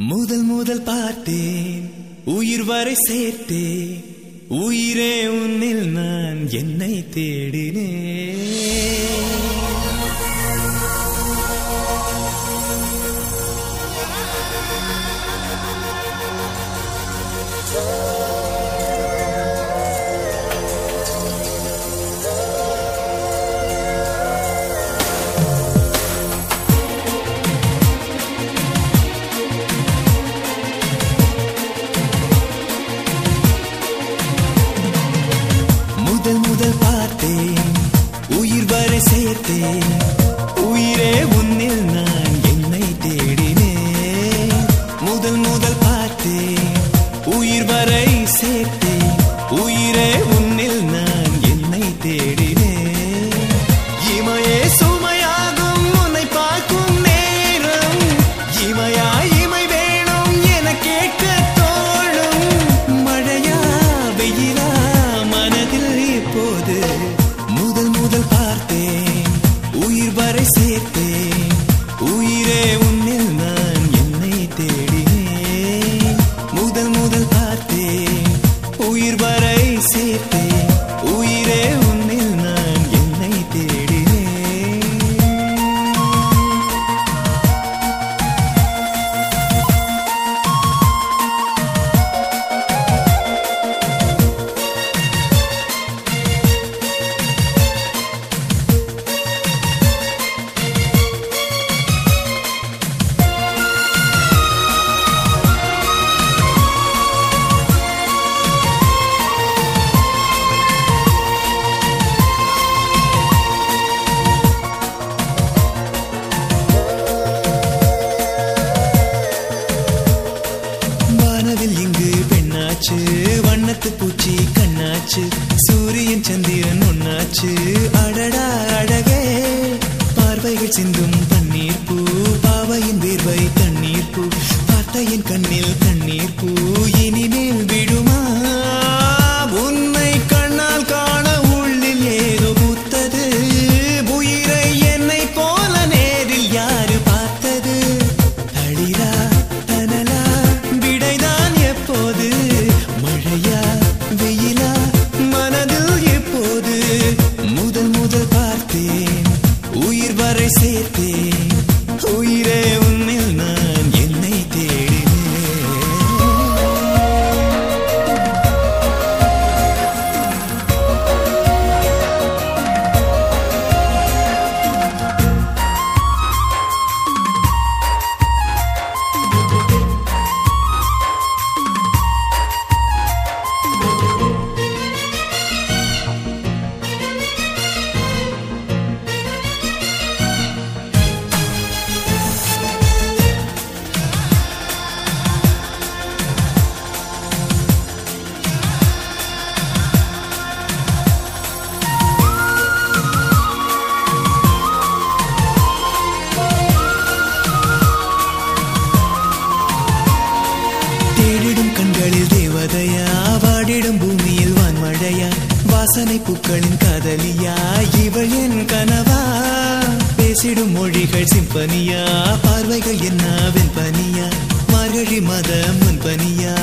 முதல் முதல் பார்த்தேன் உயிர் வரை சேர்த்தேன் உயிரே உன்னில் நான் என்னை தேடினேன் முதல் முதல் பார்த்தேன் உயிர் வரை சேர்த்தேன் உயிரே உன்னில் நான் என்னை தேடினேன் முதல் முதல் பார்த்தேன் உயிர் வரை சேர்த்தேன் உயிரே உன்னில் நான் என்னை தேடினேன் இமையே சுமையாகும் உன்னை பார்க்கும் நேரம் இமையா இமை வேணும் என கேட்க தோழும் மழையா வெயிலா மனதில் இப்போது முதல் முதல் பார்த்தேன் உயிர் வரை சேர்த்தேன் உயிரே உன்னில் நான் என்னை தேடினேன் முதல் முதல் பார்த்தேன் உயிர் வரை சேர்த்தேன் உயிரே உன்னில் நான் என்னை தேடினேன் வானவில் இங்கு பெண்ணாச்சு வண்ணத்து பூச்சி கண்ணாச்சு சூரியன் சந்திரன் ஒன்னாச்சு அடடா அழகே பார்வைகள் சிந்தும் பன்னீர் பூ பாவையின் வேர்வை தண்ணீர் பூ பார்த்தையின் கண்ணில் கண்ணீர் பூ இனிமேல் விடுமா உன்னை கண்ணால் காண உள்ளில் ஏதோ பூத்தது உயிரை என்னை போல நேரில் யாரு பார்த்தது அடிரா தனலா விடைதான் எப்போது மழையா வெயிலா மனதில் எப்போது முதல் முதல் பார்த்தேன் உயிர் வரை சேர்த்தேன் உயிரே உன்னில் நான் என்னை தேடினேன் தேடிடும் கண்களில் தேவதையா வாடிடும் பூமியில் வான்மழையா வாசனை பூக்களின் காதலியா இவள் என் கனவா பேசிடும் மொழிகள் சிம்பனியா பார்வைகள் என்ன வெண்பனியா மார்கழி மத முன்பனியா